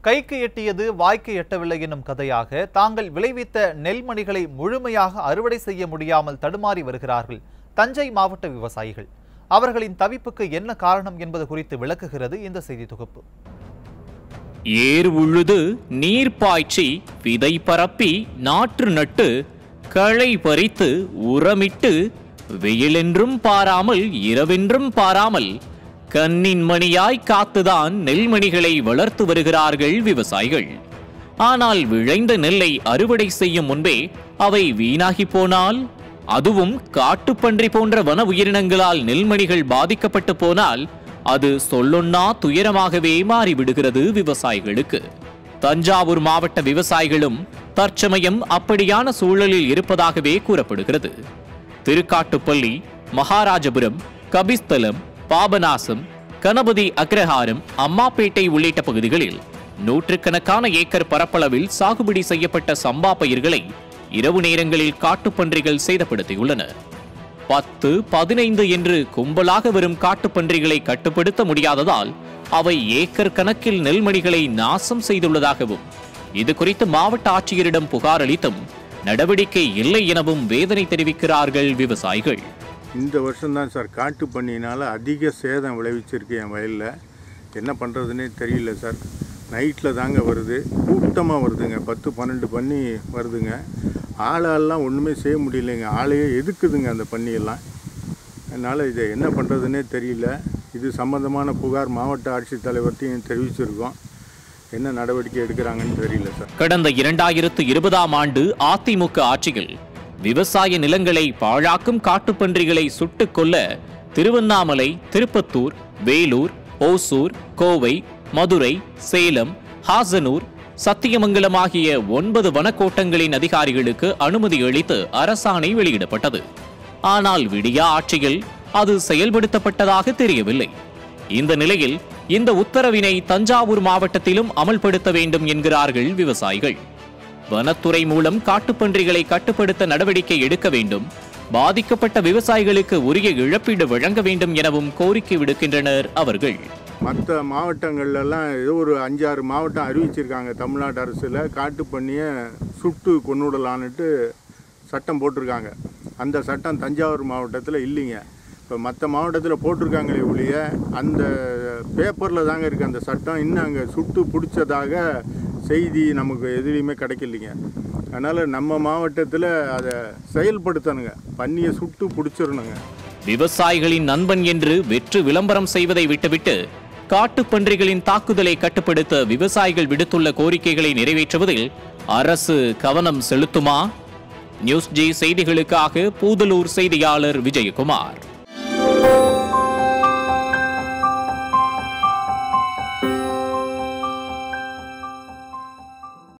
கைக்கு எட்டியது வாய்க்கு எட்டவில்லை என்னும் கதையாக தாங்கள் விளைவித்த நெல்மணிகளை முழுமையாக அறுவடை செய்ய முடியாமல் தடுமாறி வருகிறார்கள் தஞ்சை மாவட்ட விவசாயிகள் அவர்களின் தவிப்புக்கு என்ன காரணம் என்பது குறித்து விளக்குகிறது இந்த செய்தி தொகுப்பு ஏர் உழுது நீர் பாய்ச்சி விதை பரப்பி நாற்று நட்டு களை பறித்து உரமிட்டு வெயிலென்றும் பாராமல் இரவென்றும் பாராமல் கண்ணின் மணியாய் காத்துதான் நெல்மணிகளை வளர்த்து வருகிறார்கள் விவசாயிகள் ஆனால் விளைந்த நெல்லை அறுவடை செய்யும் முன்பே அவை வீணாகி போனால் அதுவும் காட்டுப்பன்றி போன்ற வன உயிரினங்களால் நெல்மணிகள் பாதிக்கப்பட்டு போனால் அது சொல்லொன்னா துயரமாகவே மாறிவிடுகிறது விவசாயிகளுக்கு தஞ்சாவூர் மாவட்ட விவசாயிகளும் தற்சமயம் அப்படியான சூழலில் இருப்பதாகவே கூறப்படுகிறது திருக்காட்டுப்பள்ளி மகாராஜபுரம் கபிஸ்தலம் பாபநாசம் கணபதி அக்ரஹாரம் அம்மாப்பேட்டை உள்ளிட்ட பகுதிகளில் நூற்றுக்கணக்கான ஏக்கர் பரப்பளவில் சாகுபடி செய்யப்பட்ட சம்பா பயிர்களை இரவு நேரங்களில் காட்டுப்பன்றிகள் சேதப்படுத்தியுள்ளன பத்து பதினைந்து என்று கும்பலாக வரும் காட்டுப்பன்றிகளை கட்டுப்படுத்த முடியாததால் அவை ஏக்கர் கணக்கில் நெல்மணிகளை நாசம் செய்துள்ளதாகவும் இது குறித்து மாவட்ட ஆட்சியரிடம் புகார் அளித்தும் நடவடிக்கை இல்லை எனவும் வேதனை தெரிவிக்கிறார்கள் விவசாயிகள் இந்த வருஷம்தான் சார் காட்டு பண்ணினால அதிக சேதம் விளைவிச்சிருக்கு என் வயலில் என்ன பண்ணுறதுனே தெரியல சார் நைட்டில் தாங்க வருது கூட்டமாக வருதுங்க பத்து பன்னெண்டு பண்ணி வருதுங்க ஆளாலாம் ஒன்றுமே செய்ய முடியலைங்க ஆளையே எதுக்குதுங்க அந்த பண்ணியெல்லாம் அதனால் இதை என்ன பண்ணுறதுனே தெரியல இது சம்பந்தமான புகார் மாவட்ட ஆட்சித்தலைவர்கிட்டையும் தெரிவிச்சிருக்கோம் என்ன நடவடிக்கை எடுக்கிறாங்கன்னு தெரியல சார் கடந்த இரண்டாயிரத்து இருபதாம் ஆண்டு அதிமுக ஆட்சியில் விவசாய நிலங்களை பாழாக்கும் காட்டுப்பன்றிகளை சுட்டுக் கொல்ல திருவண்ணாமலை திருப்பத்தூர் வேலூர் ஓசூர் கோவை மதுரை சேலம் ஹாசனூர் சத்தியமங்கலம் ஆகிய ஒன்பது வனக்கோட்டங்களின் அதிகாரிகளுக்கு அனுமதி அளித்து அரசாணை வெளியிடப்பட்டது ஆனால் விடியா ஆட்சியில் அது செயல்படுத்தப்பட்டதாக தெரியவில்லை இந்த நிலையில் இந்த உத்தரவினை தஞ்சாவூர் மாவட்டத்திலும் அமல்படுத்த வேண்டும் என்கிறார்கள் விவசாயிகள் வனத்துறை மூலம் காட்டுப்பன்றிகளை கட்டுப்படுத்த நடவடிக்கை எடுக்க வேண்டும் பாதிக்கப்பட்ட விவசாயிகளுக்கு உரிய இழப்பீடு வழங்க வேண்டும் எனவும் கோரிக்கை விடுக்கின்றனர் அவர்கள் மற்ற மாவட்டங்கள்லாம் ஏதோ ஒரு அஞ்சாறு மாவட்டம் அறிவிச்சிருக்காங்க தமிழ்நாடு அரசில் காட்டு பண்ணியை சுட்டு கொன்னுடலான்னுட்டு சட்டம் போட்டிருக்காங்க அந்த சட்டம் தஞ்சாவூர் மாவட்டத்தில் இல்லைங்க இப்போ மற்ற மாவட்டத்தில் போட்டிருக்காங்களே ஒழிய அந்த பேப்பரில் தாங்க இருக்குது அந்த சட்டம் இன்னும் அங்கே சுட்டு பிடிச்சதாக செய்தி நமக்கு எதுலேயுமே கிடைக்கலைங்க அதனால் நம்ம மாவட்டத்தில் அதை செயல்படுத்தணுங்க பன்னியை சுட்டு பிடிச்சிடணுங்க விவசாயிகளின் நண்பன் என்று வெற்று விளம்பரம் செய்வதை விட்டுவிட்டு காட்டுப்பன்றிகளின் தாக்குதலை கட்டுப்படுத்த விவசாயிகள் விடுத்துள்ள கோரிக்கைகளை நிறைவேற்றுவதில் அரசு கவனம் செலுத்துமா நியூஸ் ஜி செய்திகளுக்காக பூதலூர் செய்தியாளர் விஜயகுமார்